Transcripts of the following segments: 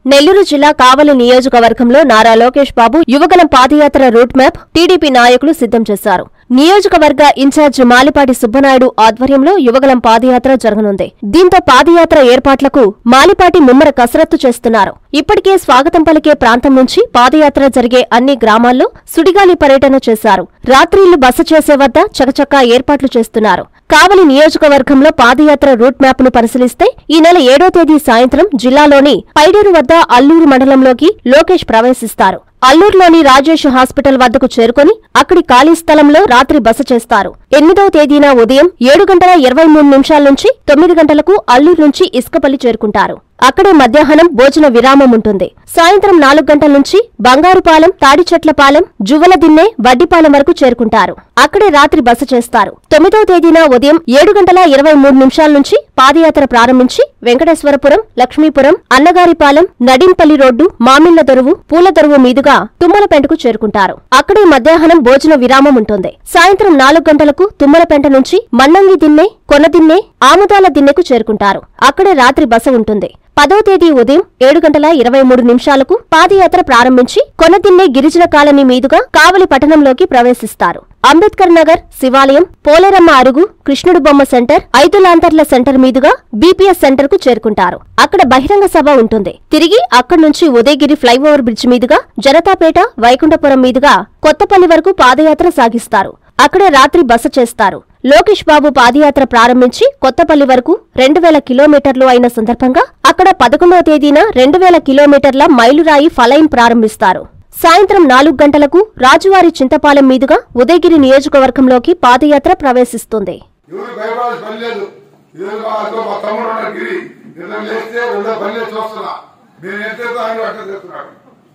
నెల్లూరు జిల్లా కావలి నియోజకవర్గంలో Nara Lokesh Babu Yuvagalam padayatra route map TDP నాయకులు సిద్ధం చేశారు నియోజకవర్గ ఇన్ఛార్జ్ మాలిపాటి సుబ్బనాయుడు ఆధ్వర్యంలో యువగలం పాదయాత్ర జరగనుంది దీంతో పాదయాత్ర ఏర్పాట్లకు మాలిపాటి ముమ్మర కసరత్తు చేస్తున్నారు ఇప్పటికే స్వాగతం పలికే ప్రాంతం నుంచి పాదయాత్ర జరిగే అన్ని గ్రామాల్లో సుడిగాలి పర్యటన చేశారు రాత్రిళ్లు బస చేసే వద్ద చకచకా ఏర్పాట్లు చేస్తున్నారు కావలి నియోజకవర్గంలో పాదయాత్ర రూట్ మ్యాప్ ను పరిశీలిస్తే ఈ నెల ఏడో తేదీ సాయంత్రం జిల్లాలోని పైడేరు వద్ద అల్లూరు మండలంలోకి లోకేష్ ప్రవేశిస్తారు అల్లూరులోని రాజేష్ హాస్పిటల్ వద్దకు చేరుకొని అక్కడి ఖాళీ స్థలంలో రాత్రి బస చేస్తారు ఎనిమిదవ తేదీన ఉదయం ఏడు గంటల ఇరవై మూడు నిమిషాల నుంచి తొమ్మిది గంటలకు అల్లూరు నుంచి ఇసుకపల్లి చేరుకుంటారు అక్కడే మధ్యాహ్నం భోజన విరామం ఉంటుంది సాయంత్రం నాలుగు గంటల నుంచి బంగారుపాలెం తాడిచెట్లపాలెం జువ్వలదిన్నె వడ్డిపాలెం వరకు చేరుకుంటారు అక్కడే రాత్రి బస చేస్తారు తొమ్మిదవ తేదీన ఉదయం ఏడు గంటల ఇరవై మూడు నిమిషాల నుంచి పాదయాత్ర ప్రారంభించి వెంకటేశ్వరపురం లక్ష్మీపురం అన్నగారిపాలెం నడింపల్లి రోడ్డు మామిళ్ల దొరువు పూల దొరువు మీదుగా తుమ్మలపెంటకు చేరుకుంటారు అక్కడే మధ్యాహ్నం భోజన విరామం ఉంటుంది సాయంత్రం నాలుగు గంటలకు తుమ్మలపెంట నుంచి మన్నంగి దిన్నె కొనదిన్నె ఆముదాల దిన్నెకు చేరుకుంటారు అక్కడే రాత్రి బస ఉంటుంది పదో తేదీ ఉదయం ఏడు గంటల ఇరవై మూడు నిమిషాలకు పాదయాత్ర ప్రారంభించి కొనదిన్నె గిరిజన కాలనీ మీదుగా కావలి పట్టణంలోకి ప్రవేశిస్తారు అంబేద్కర్ నగర్ శివాలయం పోలేరమ్మ అరుగు కృష్ణుడు బొమ్మ సెంటర్ ఐదు లాంతర్ల సెంటర్ మీదుగా బీపీఎస్ సెంటర్ కు చేరుకుంటారు అక్కడ బహిరంగ సభ ఉంటుంది తిరిగి అక్కడి నుంచి ఉదయగిరి ఫ్లైఓవర్ బ్రిడ్జ్ మీదుగా జనతాపేట వైకుంఠపురం మీదుగా కొత్తపల్లి వరకు పాదయాత్ర సాగిస్తారు అక్కడే రాత్రి బస చేస్తారు లోకేష్ బాబు పాదయాత్ర ప్రారంభించి కొత్తపల్లి వరకు రెండు వేల కిలోమీటర్లు అయిన సందర్భంగా అక్కడ పదకొండవ తేదీన రెండు వేల కిలోమీటర్ల మైలురాయి ఫలైన్ ప్రారంభిస్తారు సాయంత్రం నాలుగు గంటలకు రాజువారి చింతపాలెం మీదుగా ఉదయగిరి నియోజకవర్గంలోకి పాదయాత్ర ప్రవేశిస్తుంది ఎవరు భయపడాల్సిన పని లేదు ఇదేదో మా అదో మా తమ్ముడు ఉన్నాడు గిరి నిద్ర లేస్తే రెండో పని లేదు చూస్తున్నా నేను ఎంత చేస్తా ఆయన అట్లా చేస్తున్నాడు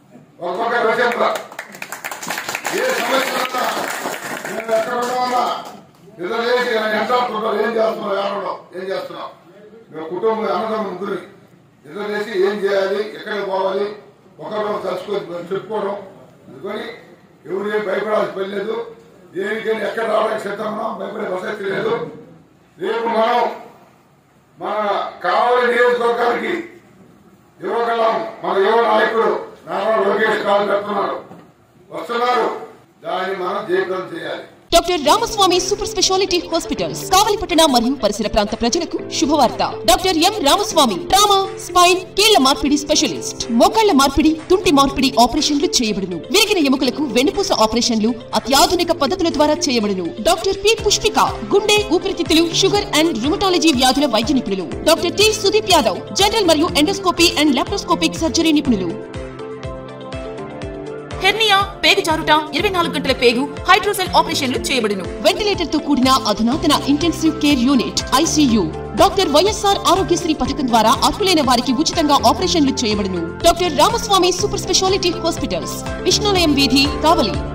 ఒక పక్క రచంద్ర ఏ సమస్య ఉన్నా నేను ఎక్కడ ఉండవన్నా నిద్ర లేచి నేను ఎంత ఆడుతున్నావు ఏం చేస్తున్నావు ఎవరో ఏం చేస్తున్నావు మేము కుటుంబం అన్నదమ్ములు ముగ్గురి నిద్ర లేచి ఏం చేయాలి ఎక్కడికి పోవాలి ఒకరు తలుచుకొని చెప్పుకోవడం అందుకని ఎవరు ఏం భయపడాల్సిన పని లేదు దేనికైనా ఎక్కడ రావడానికి సిద్ధం ఉన్నాం భయపడే ప్రసక్తి లేదు రేపు మనం మన కావలి నియోజకవర్గానికి యువకలం మన యువ నాయకుడు నారా లోకేష్ కాలు పెడుతున్నాడు వస్తున్నారు దాన్ని మనం జయప్రదం చేయాలి doctor Ramaswamy super speciality hospitals కావలిపట్టణ మరియు పరిసర ప్రాంత ప్రజలకు శుభవార్త doctor M Ramaswamy trauma spine కీళ్ల మార్పిడి స్పెషలిస్ట్ మోకాళ్ల మార్పిడి తుంటి మార్పిడి ఆపరేషన్లు చేయబడును విరిగిన ఎముకలకు వెన్నుపూస ఆపరేషన్లు అత్యాధునిక పద్ధతుల ద్వారా చేయబడును డాక్టర్ పి పుష్పిక గుండె ఊపిరితిత్తులు షుగర్ అండ్ రుమటాలజీ వ్యాధుల వైద్య నిపుణులు doctor T Sudeep Yadav general మరియు ఎండోస్కోపీ అండ్ లాప్రోస్కోపిక్ సర్జరీ నిపుణులు హెర్నియా పేగు జారుట ఇరవై నాలుగు గంటల పేగు హైడ్రోసెల్ ఆపరేషన్లు చేయబడును వెంటిలేటర్ తో కూడిన అధునాతన intensive care unit ICU doctor YSR Aarogyasri పథకం ద్వారా అర్హులైన వారికి ఉచితంగా ఆపరేషన్లు చేయబడును doctor Ramaswamy super speciality hospitals Vishnulayam వీధి కావలి